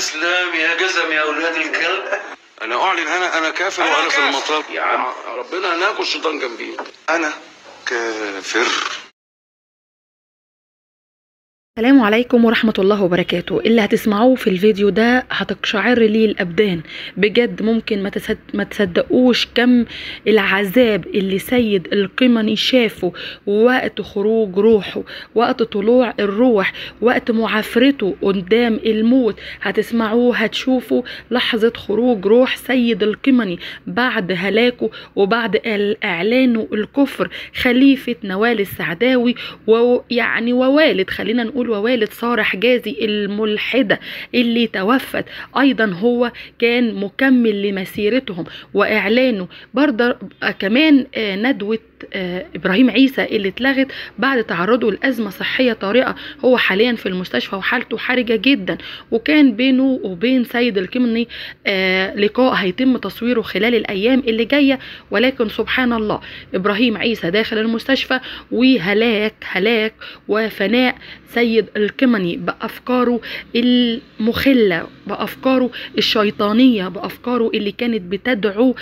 الاسلام يا جزم يا اولاد الكلب انا اعلن انا انا كافر أنا وانا في كافر. المطاف يا عم. ربنا هناك والشيطان جنبي انا كافر السلام عليكم ورحمة الله وبركاته اللي هتسمعوه في الفيديو ده هتقشعر ليه الأبدان بجد ممكن ما, تصد... ما تصدقوش كم العذاب اللي سيد القمني شافه وقت خروج روحه وقت طلوع الروح وقت معافرته قدام الموت هتسمعوه هتشوفوا لحظة خروج روح سيد القمني بعد هلاكه وبعد ال- إعلانه الكفر خليفة نوال السعداوي ويعني ووالد خلينا نقول ووالد سارة حجازي الملحدة اللي توفت أيضا هو كان مكمل لمسيرتهم وإعلانه برضه كمان آه، ندوة آه، إبراهيم عيسى اللي اتلغت بعد تعرضه لأزمة صحية طارئة هو حاليا في المستشفى وحالته حرجة جدا وكان بينه وبين سيد الكمني آه، لقاء هيتم تصويره خلال الأيام اللي جاية ولكن سبحان الله إبراهيم عيسى داخل المستشفى وهلاك هلاك وفناء سيد الكمني بأفكاره المخلة بأفكاره الشيطانية بأفكاره اللي كانت بتدعو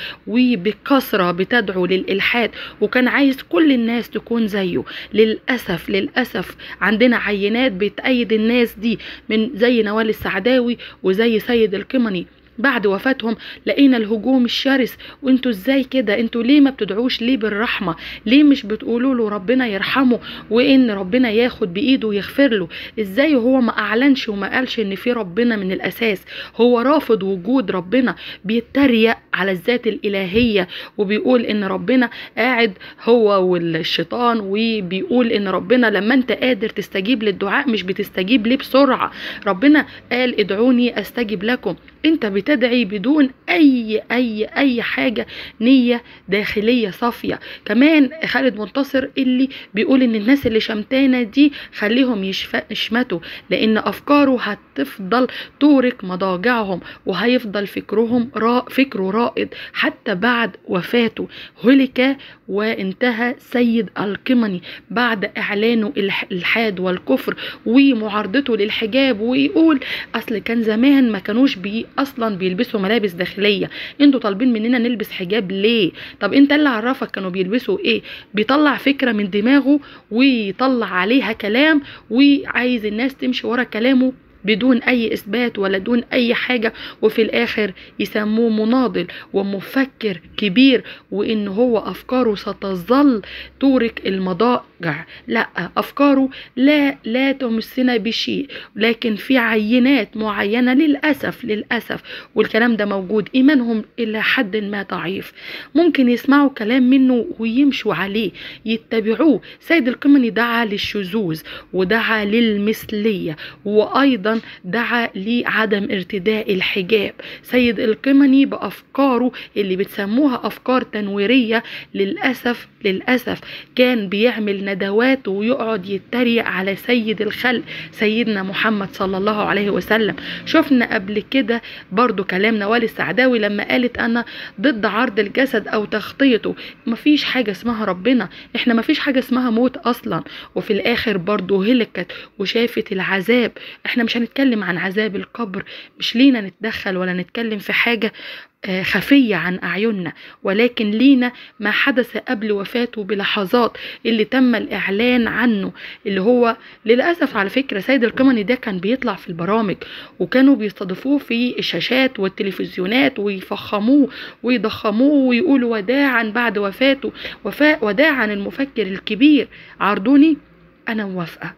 وبكثرة بتدعو للإلحاد وكان عايز كل الناس تكون زيه للأسف للأسف عندنا عينات بتأيد الناس دي من زي نوال السعداوي وزي سيد الكمني بعد وفاتهم لقينا الهجوم الشرس وانتوا ازاي كده انتوا ليه ما بتدعوش ليه بالرحمه ليه مش بتقولوا له ربنا يرحمه وان ربنا ياخد بايده ويغفر له ازاي هو ما اعلنش وما قالش ان في ربنا من الاساس هو رافض وجود ربنا بيتريق على الذات الالهيه وبيقول ان ربنا قاعد هو والشيطان وبيقول ان ربنا لما انت قادر تستجيب للدعاء مش بتستجيب ليه بسرعه ربنا قال ادعوني استجب لكم انت بتدعي بدون اي اي اي حاجه نيه داخليه صافيه كمان خالد منتصر اللي بيقول ان الناس اللي شمتانه دي خليهم يشف- يشمتوا لان افكاره هتفضل تورك مضاجعهم وهيفضل فكرهم را فكره رائد حتى بعد وفاته هلك وانتهى سيد القمني بعد اعلانه الح- الحاد والكفر ومعارضته للحجاب ويقول اصل كان زمان ما كانوش بي اصلا بيلبسوا ملابس داخليه انتوا طالبين مننا نلبس حجاب ليه طب انت اللي عرفك كانوا بيلبسوا ايه بيطلع فكره من دماغه ويطلع عليها كلام وعايز الناس تمشي ورا كلامه بدون اي اثبات ولا دون اي حاجه وفي الاخر يسموه مناضل ومفكر كبير وان هو افكاره ستظل تورك المضاجع لا افكاره لا لا تمسنا بشيء لكن في عينات معينه للاسف للاسف والكلام ده موجود ايمانهم الى حد ما ضعيف ممكن يسمعوا كلام منه ويمشوا عليه يتبعوه سيد القمني دعا للشذوذ ودعا للمثليه وايضا دعا لعدم ارتداء الحجاب سيد القمني بافكاره اللي بتسموها افكار تنويريه للاسف للاسف كان بيعمل ندوات ويقعد يتريق على سيد الخلق سيدنا محمد صلى الله عليه وسلم شفنا قبل كده برضو كلام نوال السعداوي لما قالت انا ضد عرض الجسد او تغطيته مفيش حاجه اسمها ربنا احنا مفيش حاجه اسمها موت اصلا وفي الاخر برضو هلكت وشافت العذاب احنا مش هنتكلم عن عذاب القبر مش لينا نتدخل ولا نتكلم في حاجه آه، خفية عن أعيننا ولكن لينا ما حدث قبل وفاته بلحظات اللي تم الإعلان عنه اللي هو للأسف على فكرة سيد القمني ده كان بيطلع في البرامج وكانوا بيستضيفوه في الشاشات والتلفزيونات ويفخموه ويضخموه ويقولوا وداعا بعد وفاته وفاء وداعا المفكر الكبير عرضوني أنا موافقة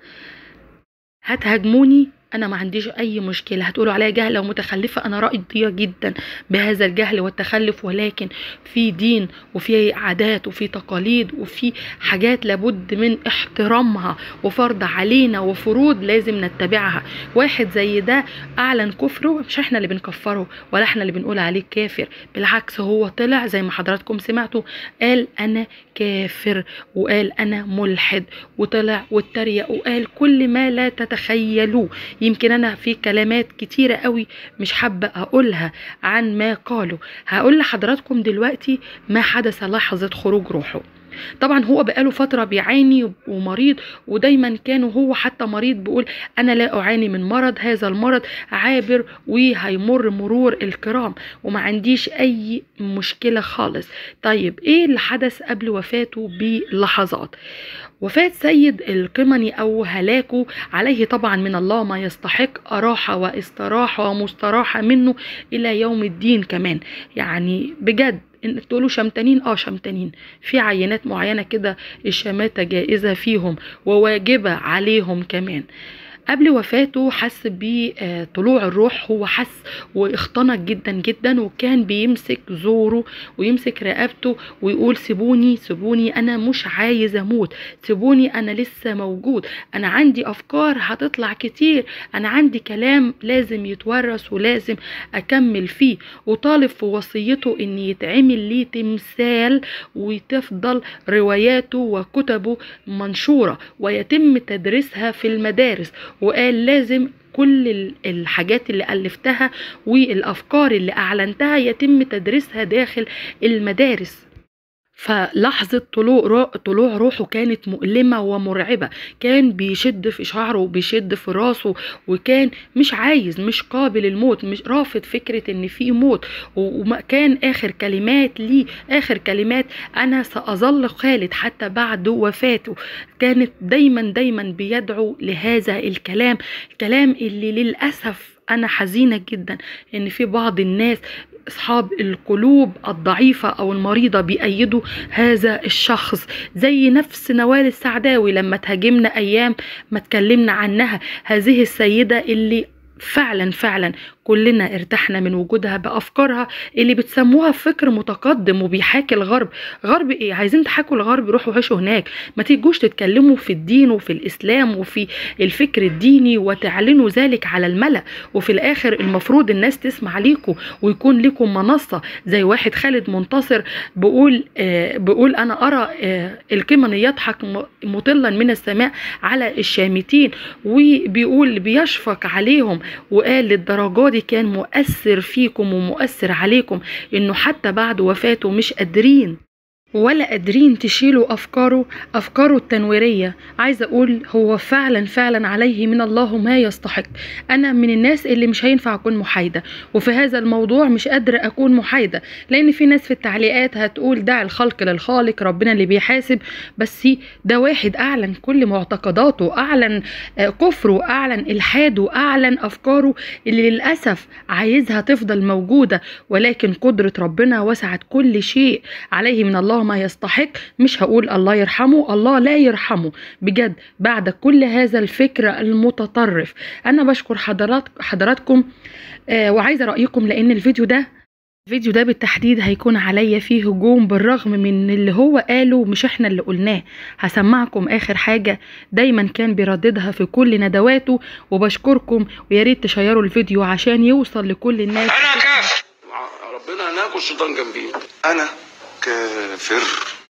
هتهاجموني انا ما عنديش اي مشكله هتقولوا عليا جهله ومتخلفه انا راضيه جدا بهذا الجهل والتخلف ولكن في دين وفي عادات وفي تقاليد وفي حاجات لابد من احترامها وفرض علينا وفروض لازم نتبعها واحد زي ده اعلن كفره مش احنا اللي بنكفره ولا احنا اللي بنقول عليه كافر بالعكس هو طلع زي ما حضراتكم سمعتوا قال انا كافر وقال انا ملحد وطلع واتريق وقال كل ما لا تتخيلوه يمكن انا في كلمات كتيره قوي مش حابه اقولها عن ما قاله هقول لحضراتكم دلوقتي ما حدث لحظه خروج روحه طبعا هو بقاله فترة بيعاني ومريض ودايما كان هو حتى مريض بيقول أنا لا أعاني من مرض هذا المرض عابر وهيمر مرور الكرام وما عنديش أي مشكلة خالص طيب إيه اللي حدث قبل وفاته بلحظات وفاة سيد القمني أو هلاكه عليه طبعا من الله ما يستحق أراحة واستراحة ومستراحة منه إلى يوم الدين كمان يعني بجد ان تقولوا شمتانين اه شمتانين في عينات معينه كده الشماته جائزه فيهم وواجبه عليهم كمان قبل وفاته حس بطلوع الروح هو حس واختنق جدا جدا وكان بيمسك زوره ويمسك رقبته ويقول سيبوني سيبوني انا مش عايز اموت سيبوني انا لسه موجود انا عندي افكار هتطلع كتير انا عندي كلام لازم يتورث ولازم اكمل فيه وطالب في وصيته ان يتعمل ليه تمثال وتفضل رواياته وكتبه منشورة ويتم تدريسها في المدارس وقال لازم كل ال- الحاجات اللي ألفتها والأفكار اللي أعلنتها يتم تدريسها داخل المدارس فلحظة طلوع رو... طلوع روحه كانت مؤلمة ومرعبة كان بيشد في شعره وبيشد في راسه وكان مش عايز مش قابل الموت مش رافض فكرة ان في موت و- وما كان اخر كلمات ليه اخر كلمات انا سأظل خالد حتى بعد وفاته كانت دايما دايما بيدعو لهذا الكلام الكلام اللي للأسف انا حزينة جدا ان في بعض الناس اصحاب القلوب الضعيفه او المريضه بيأيدوا هذا الشخص زي نفس نوال السعداوي لما تهاجمنا ايام ما اتكلمنا عنها هذه السيده اللي فعلا فعلا كلنا ارتحنا من وجودها بافكارها اللي بتسموها فكر متقدم وبيحاكي الغرب غرب ايه عايزين تحاكوا الغرب روحوا عيشوا هناك ما تيجوش تتكلموا في الدين وفي الاسلام وفي الفكر الديني وتعلنوا ذلك على الملأ وفي الاخر المفروض الناس تسمع ليكم ويكون لكم منصه زي واحد خالد منتصر بيقول آه بيقول انا ارى آه القمن يضحك م- مطلا من السماء على الشامتين وبيقول بيشفق عليهم وقال للدرجة دي كان مؤثر فيكم ومؤثر عليكم انه حتى بعد وفاته مش قادرين ولا قادرين تشيلوا افكاره افكاره التنويريه عايزه اقول هو فعلا فعلا عليه من الله ما يستحق انا من الناس اللي مش هينفع اكون محايده وفي هذا الموضوع مش قادره اكون محايده لان في ناس في التعليقات هتقول دع الخلق للخالق ربنا اللي بيحاسب بس ده واحد اعلن كل معتقداته اعلن آه، كفره اعلن الحاده اعلن افكاره اللي للاسف عايزها تفضل موجوده ولكن قدره ربنا وسعت كل شيء عليه من الله ما يستحق مش هقول الله يرحمه الله لا يرحمه بجد بعد كل هذا الفكر المتطرف انا بشكر حضرات حضراتكم آه وعايزه رايكم لان الفيديو ده الفيديو ده بالتحديد هيكون عليا فيه هجوم بالرغم من اللي هو قاله مش احنا اللي قلناه هسمعكم اخر حاجة دايما كان بيرددها في كل ندواته وبشكركم ويا ريت تشيروا الفيديو عشان يوصل لكل الناس انا كافر ربنا هناك والشيطان جنبيه انا كافر